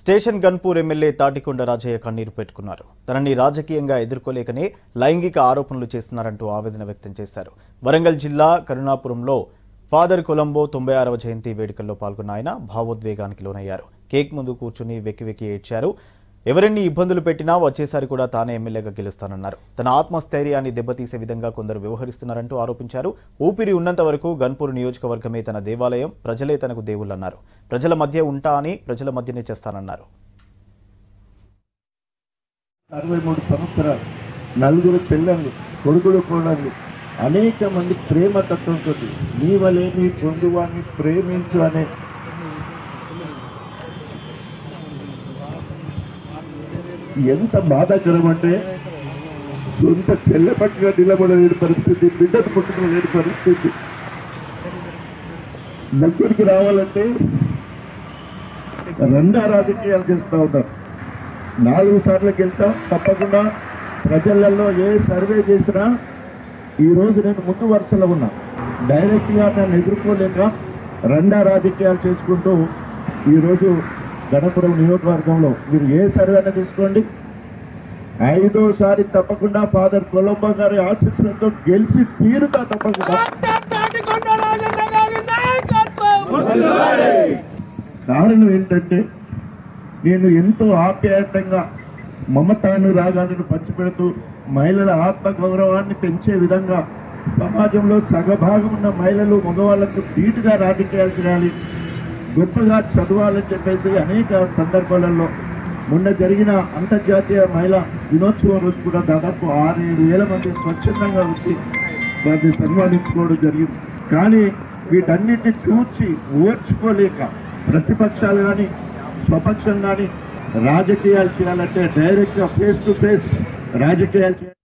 station Ghanpur MLA Thatikonda Rajaiah కన్నీరు పెట్టుకున్నారు తనని రాజకీయంగా ఎదుర్కోలేకనే లైంగిక ఆరోపణలు చేస్తున్నారంటూ ఆవేదన వ్యక్తం చేశారు వరంగల్ జిల్లా కరుణాపురంలో ఫాదర్ కొలంబో తొంభై ఆరవ జయంతి వేడుకల్లో పాల్గొన్న ఆయన భావోద్వేగానికి లోనయ్యారు కేక్ ముందు కూర్చుని వెక్కి వెక్కి ఏడ్చారు ఎవరెన్ని ఇబ్బందులు పెట్టినా వచ్చేసారి కూడా తానే ఎమ్మెల్యేగా గెలుస్తానన్నారు తన ఆత్మస్థైర్యాన్ని దెబ్బతీసే విధంగా కొందరు వ్యవహరిస్తున్నారంటూ ఆరోపించారు ఊపిరి ఉన్నంత వరకు గన్పూర్ నియోజకవర్గమే తన దేవాలయం ప్రజలే తనకు దేవుళ్ళన్నారు ప్రజల మధ్య ఉంటా అని ప్రజల మధ్యనే చేస్తానన్నారు అరవై మూడు సంవత్సరాలు నలుగురు చెల్లెళ్ళు కొడుకులు కోడళ్ళు అనేక మంది ప్రేమ తత్వంతో నీ వలే నీ పొందువాన్ని ప్రేమించు అనే ఎంత బాధాకరం అంటే సొంత చెల్ల పట్టిన నిలబడలేని పరిస్థితి బిడ్డను పుట్టుకోలేని పరిస్థితి దగ్గరికి రావాలంటే రెండా రాజకీయాలు చేస్తూ ఉన్నారు నాలుగు సార్లు గెలిచాం తప్పకుండా ప్రజలలో ఏ సర్వే చేసినా ఈ రోజు నేను ముందు వరుసలో ఉన్నా డైరెక్ట్ గా నన్ను ఎదుర్కోలేక రెండా రాజకీయాలు చేసుకుంటూ ఈరోజు గణపురం నియోజకవర్గంలో మీరు ఏ సర్వే అయినా తీసుకోండి ఐదోసారి తప్పకుండా ఫాదర్ కొలంబో గారి ఆశీస్సులతో గెలిచి తీరుతా తప్పకుండా కారణం ఏంటంటే నేను ఎంతో ఆప్యాయతంగా మమతాను రాగాలను పంచిపెడుతూ మహిళల ఆత్మ గౌరవాన్ని పెంచే విధంగా సమాజంలో సగభాగం ఉన్న మహిళలు మగవాళ్లకు ధీటుగా రాజకీయాలు చేయాలి గొప్పగా చదవాలని చెప్పేసి అనేక సందర్భాలలో మొన్న జరిగిన అంతర్జాతీయ మహిళా దినోత్సవం రోజు కూడా దాదాపు ఆరేడు వేల మంది స్వచ్ఛందంగా వచ్చి వారిని సన్మానించుకోవడం జరిగింది కానీ వీటన్నిటిని చూచి ఓర్చుకోలేక ప్రతిపక్షాలు కానీ స్వపక్షం కానీ రాజకీయాలు చేయాలంటే డైరెక్ట్గా ఫేస్ టు ఫేస్ రాజకీయాలు చేయాలి